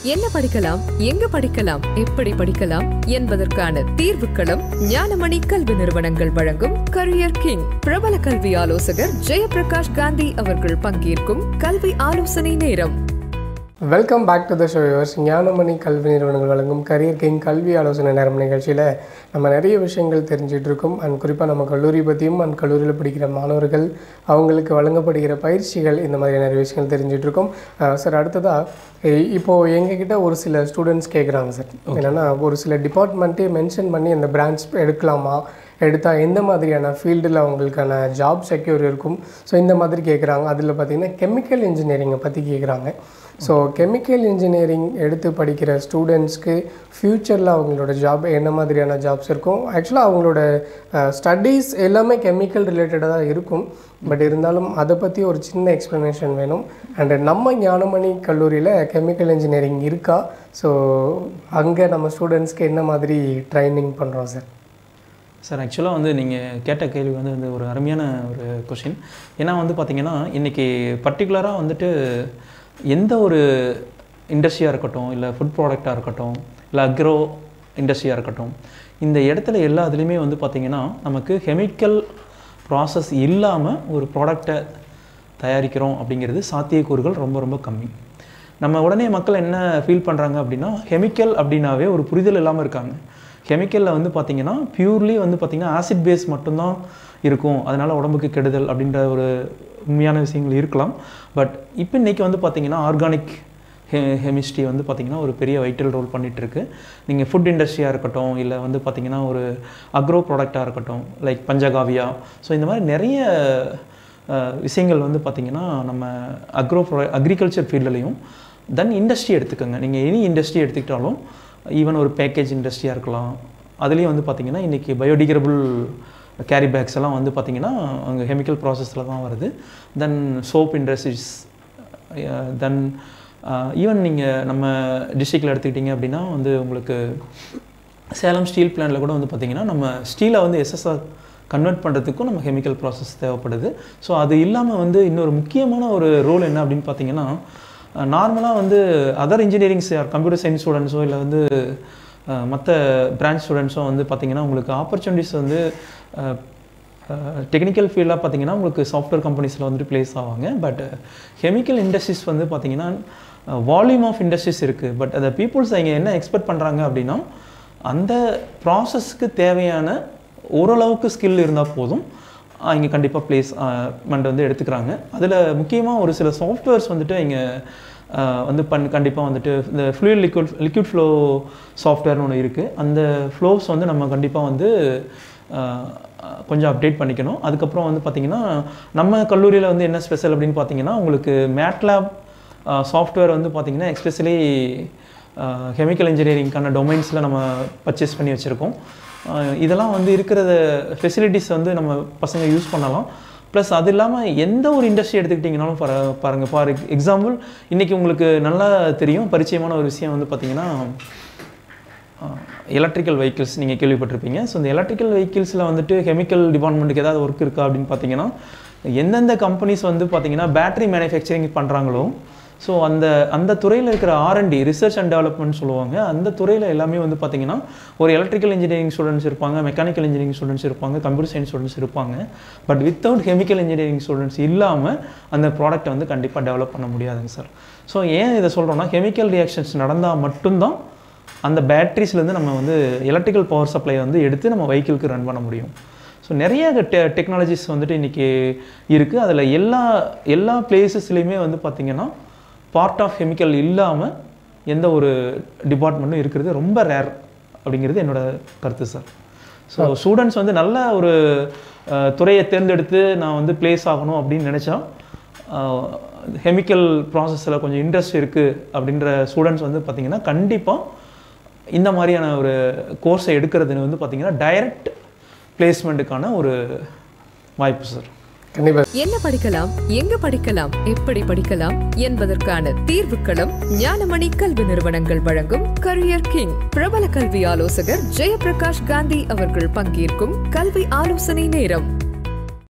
என்ன படிக்கலாம் எங்க படிக்கலாம் எப்படி படிக்கலாம் என்பதற்கான தீர்வுக்களம் ஞானமணி கல்வி நிறுவனங்கள் வழங்கும் கரியர் கிங் பிரபல கல்வி ஆலோசகர் ஜெயபிரகாஷ் காந்தி அவர்கள் பங்கேற்கும் கல்வி ஆலோசனை நேரம் welcome back to the show yours Gnanamani கல்வி நிறுவனங்கள் வழங்கும் கரியர் கிங் கல்வி ஆலோசனை நேரம் நிகழ்ச்சியில் நம்ம நிறைய விஷயங்கள் தெரிஞ்சிட்டு இருக்கோம் அண்ட் குறிப்பாக நம்ம கல்லூரி பற்றியும் அண்ட் கல்லூரியில் படிக்கிற மாணவர்கள் அவங்களுக்கு வழங்கப்படுகிற பயிற்சிகள் இந்த மாதிரி நிறைய விஷயங்கள் தெரிஞ்சிட்டு இருக்கோம் அஹ் சார் அடுத்ததாக இப்போது எங்ககிட்ட ஒரு சில ஸ்டூடெண்ட்ஸ் கேட்குறாங்க சார் என்னென்னா ஒரு சில டிபார்ட்மெண்ட்டே மென்ஷன் பண்ணி அந்த பிரான்ச் எடுக்கலாமா எடுத்தால் எந்த மாதிரியான ஃபீல்டில் அவங்களுக்கான ஜாப் செக்யூர் இருக்கும் ஸோ இந்த மாதிரி கேட்குறாங்க அதில் பார்த்தீங்கன்னா கெமிக்கல் இன்ஜினியரிங்கை பற்றி கேட்குறாங்க ஸோ கெமிக்கல் இன்ஜினியரிங் எடுத்து படிக்கிற ஸ்டூடெண்ட்ஸ்க்கு ஃப்யூச்சரில் அவங்களோட ஜாப் என்ன மாதிரியான ஜாப்ஸ் இருக்கும் ஆக்சுவலாக அவங்களோட ஸ்டடீஸ் எல்லாமே கெமிக்கல் ரிலேட்டடாக தான் இருக்கும் பட் இருந்தாலும் அதை பற்றி ஒரு சின்ன எக்ஸ்ப்ளனேஷன் வேணும் அண்டு நம்ம ஞானமணி கல்லூரியில் கெமிக்கல் இன்ஜினியரிங் இருக்கா ஸோ அங்கே நம்ம ஸ்டூடெண்ட்ஸ்க்கு என்ன மாதிரி ட்ரைனிங் பண்ணுறோம் சார் சார் ஆக்சுவலாக வந்து நீங்கள் கேட்ட கேள்வி வந்து வந்து ஒரு அருமையான ஒரு கொஷின் ஏன்னா வந்து பார்த்தீங்கன்னா இன்றைக்கி பர்டிகுலராக வந்துட்டு எந்த ஒரு இண்டஸ்ட்ரியாக இருக்கட்டும் இல்லை ஃபுட் ப்ராடக்டாக இருக்கட்டும் இல்லை அக்ரோ இண்டஸ்ட்ரியாக இருக்கட்டும் இந்த இடத்துல எல்லா இதுலேயுமே வந்து பார்த்திங்கன்னா நமக்கு கெமிக்கல் ப்ராசஸ் இல்லாமல் ஒரு ப்ராடக்டை தயாரிக்கிறோம் அப்படிங்கிறது சாத்தியக்கூறுகள் ரொம்ப ரொம்ப கம்மி நம்ம உடனே மக்கள் என்ன ஃபீல் பண்ணுறாங்க அப்படின்னா கெமிக்கல் அப்படின்னாவே ஒரு புரிதல் இல்லாமல் இருக்காங்க கெமிக்கலில் வந்து பார்த்திங்கன்னா பியூர்லி வந்து பார்த்திங்கன்னா ஆசிட் பேஸ் மட்டும்தான் இருக்கும் அதனால் உடம்புக்கு கெடுதல் அப்படின்ற ஒரு உண்மையான விஷயங்கள் இருக்கலாம் பட் இப்போ இன்றைக்கி வந்து பார்த்திங்கன்னா ஆர்கானிக் ஹெ கெமிஸ்ட்ரி வந்து பார்த்திங்கன்னா ஒரு பெரிய வைட்டல் ரோல் பண்ணிகிட்ருக்கு நீங்கள் ஃபுட் இண்டஸ்ட்ரியாக இருக்கட்டும் இல்லை வந்து பார்த்திங்கன்னா ஒரு அக்ரோ ப்ராடக்டாக இருக்கட்டும் லைக் பஞ்சகாவியா ஸோ இந்த மாதிரி நிறைய அஹ், விஷயங்கள் வந்து பார்த்திங்கன்னா நம்ம அக்ரோ ப்ரொ அக்ரிகல்ச்சர் ஃபீல்ட்லேயும் தென் இண்டஸ்ட்ரி எடுத்துக்கோங்க நீங்கள் எனி இண்டஸ்ட்ரி எடுத்துக்கிட்டாலும் ஈவன் ஒரு பேக்கேஜ் இண்டஸ்ட்ரியாக இருக்கலாம் அதுலேயும் வந்து பார்த்திங்கன்னா இன்றைக்கி பயோடிகிரபிள் கேரி பேக்ஸ் எல்லாம் வந்து பார்த்திங்கன்னா அங்கே கெமிக்கல் ப்ராசஸில் தான் வருது then soap industries then even நீங்கள் நம்ம டிஸ்ட்ரிக்டில் எடுத்துக்கிட்டிங்க அப்படின்னா வந்து உங்களுக்கு சேலம் ஸ்டீல் பிளான்ட்டில் கூட வந்து பார்த்திங்கன்னா நம்ம ஸ்டீலை வந்து எஸ்எஸ்ஆர் கன்வெர்ட் பண்ணுறதுக்கும் நம்ம கெமிக்கல் ப்ராசஸ் தேவைப்படுது ஸோ அது இல்லாமல் வந்து இன்னொரு முக்கியமான ஒரு ரோல் என்ன அப்படின்னு பார்த்தீங்கன்னா நார்மலாக வந்து அதர் இன்ஜினியரிங்ஸ் கம்ப்யூட்டர் சயின்ஸ் ஸ்டூடெண்ட்ஸோ இல்லை வந்து மற்ற பிரான்ச் ஸ்டூடெண்ட்ஸோ வந்து பார்த்திங்கன்னா உங்களுக்கு ஆப்பர்ச்சுனிட்டிஸ் வந்து டெக்னிக்கல் ஃபீல்டாக பார்த்தீங்கன்னா உங்களுக்கு சாஃப்ட்வேர் கம்பெனிஸில் வந்துட்டு ப்ளேஸ் ஆவாங்க பட் கெமிக்கல் இண்டஸ்ட்ரீஸ் வந்து பார்த்தீங்கன்னா வால்யூம் ஆஃப் இண்டஸ்ட்ரீஸ் இருக்குது பட் அந்த பீப்புள்ஸ் இங்கே என்ன எக்ஸ்பெக்ட் பண்ணுறாங்க அப்படின்னா அந்த ப்ராசஸ்க்கு தேவையான ஓரளவுக்கு ஸ்கில் இருந்தால் போதும் இங்கே கண்டிப்பாக ப்ளேஸ் மெண்ட் வந்து எடுத்துக்கிறாங்க அதில் முக்கியமாக ஒரு சில சாஃப்ட்வேர்ஸ் வந்துட்டு இங்கே வந்து பண் கண்டிப்பாக வந்துட்டு இந்த ஃப்ளூயிட் லிக்விட் லிக்விட் ஃப்ளோ சாஃப்ட்வேர்னு ஒன்று இருக்குது அந்த ஃப்ளோஸ் வந்து நம்ம கண்டிப்பாக வந்து அஹ், கொஞ்சம் அப்டேட் பண்ணிக்கணும் அதுக்கப்புறம் வந்து பார்த்திங்கன்னா நம்ம கல்லூரியில் வந்து என்ன ஸ்பெஷல் அப்படின்னு பார்த்தீங்கன்னா உங்களுக்கு மேட்லேப் சாஃப்ட்வேர் வந்து பார்த்திங்கன்னா எஸ்பெஷலி கெமிக்கல் இன்ஜினியரிங்க்கான டொமைன்ஸில் நம்ம பர்ச்சேஸ் பண்ணி வச்சுருக்கோம் இதெல்லாம் வந்து இருக்கிற ஃபெசிலிட்டிஸ் வந்து நம்ம பசங்க யூஸ் பண்ணலாம் ப்ளஸ் அது இல்லாமல் எந்த ஒரு இண்டஸ்ட்ரி எடுத்துக்கிட்டிங்கனாலும் பாரு பாருங்கள் ஃபார் எக்ஸாம்பிள் இன்றைக்கி உங்களுக்கு நல்லா தெரியும் பரிச்சயமான ஒரு விஷயம் வந்து பார்த்திங்கன்னா எலக்ட்ரிக்கல் வெஹிக்கிள்ஸ் நீங்கள் கேள்விப்பட்டிருப்பீங்க ஸோ இந்த எலக்ட்ரிக்கல் வெஹிக்கிள்ஸில் வந்துட்டு கெமிக்கல் டிபார்ட்மெண்ட்டுக்கு ஏதாவது ஒர்க் இருக்கா அப்படின்னு பார்த்தீங்கன்னா எந்தெந்த கம்பெனிஸ் வந்து பார்த்தீங்கன்னா பேட்டரி மேனுஃபேக்சரிங் பண்ணுறாங்களோ ஸோ அந்த அந்த துறையில் இருக்கிற ஆர்என்டி ரிசர்ச் அண்ட் டெவலப்மெண்ட் சொல்லுவாங்க அந்த துறையில் எல்லாமே வந்து பார்த்தீங்கன்னா ஒரு எலக்ட்ரிக்கல் இன்ஜினியரிங் ஸ்டூடெண்ட்ஸ் இருப்பாங்க மெக்கானிக்கல் இன்ஜினியரிங் ஸ்டூடெண்ட்ஸ் இருப்பாங்க கம்ப்யூட்டர் சயின்ஸ் ஸ்டூடெண்ட்ஸ் இருப்பாங்க but without chemical engineering students இல்லாமல் அந்த ப்ராடக்ட்டை வந்து கண்டிப்பாக டெவலப் பண்ண முடியாதுங்க சார் ஸோ ஏன் இதை சொல்கிறோன்னா கெமிக்கல் ரியாக்ஷன்ஸ் நடந்தால் மட்டும்தான் அந்த பேட்ரிஸ்லேருந்து நம்ம வந்து எலக்ட்ரிக்கல் பவர் சப்ளை வந்து எடுத்து நம்ம வெஹிக்கிளுக்கு ரன் பண்ண முடியும் ஸோ நிறைய டெ டெக்னாலஜிஸ் வந்துட்டு இன்றைக்கி இருக்குது அதில் எல்லா எல்லா பிளேசஸ்லேயுமே வந்து பார்த்திங்கன்னா பார்ட் ஆஃப் கெமிக்கல் இல்லாமல் எந்த ஒரு டிபார்ட்மெண்ட்டும் இருக்கிறது ரொம்ப ரேர் அப்படிங்கிறது என்னோட கருத்து சார் ஸோ ஸ்டூடெண்ட்ஸ் வந்து நல்ல ஒரு அஹ், துறையை தேர்ந்தெடுத்து நான் வந்து ப்ளேஸ் ஆகணும் அப்படின்னு நினச்சா கெமிக்கல் ப்ராசஸில் கொஞ்சம் இன்ட்ரெஸ்ட் இருக்குது அப்படின்ற ஸ்டூடெண்ட்ஸ் வந்து பார்த்திங்கன்னா கண்டிப்பாக இந்த மாதிரியான ஒரு கோர்ஸை எடுக்கிறது வந்து பார்த்திங்கன்னா டைரக்ட் பிளேஸ்மெண்ட்டுக்கான ஒரு வாய்ப்பு சார் கண்டிப்பாக என்ன படிக்கலாம் எங்க படிக்கலாம் எப்படி படிக்கலாம் என்பதற்கான தீர்வுக்களம் ஞானமணி கல்வி நிறுவனங்கள் வழங்கும் கரியர் கிங் பிரபல கல்வி ஆலோசகர் ஜெயபிரகாஷ் காந்தி அவர்கள் பங்கேற்கும் கல்வி ஆலோசனை நேரம்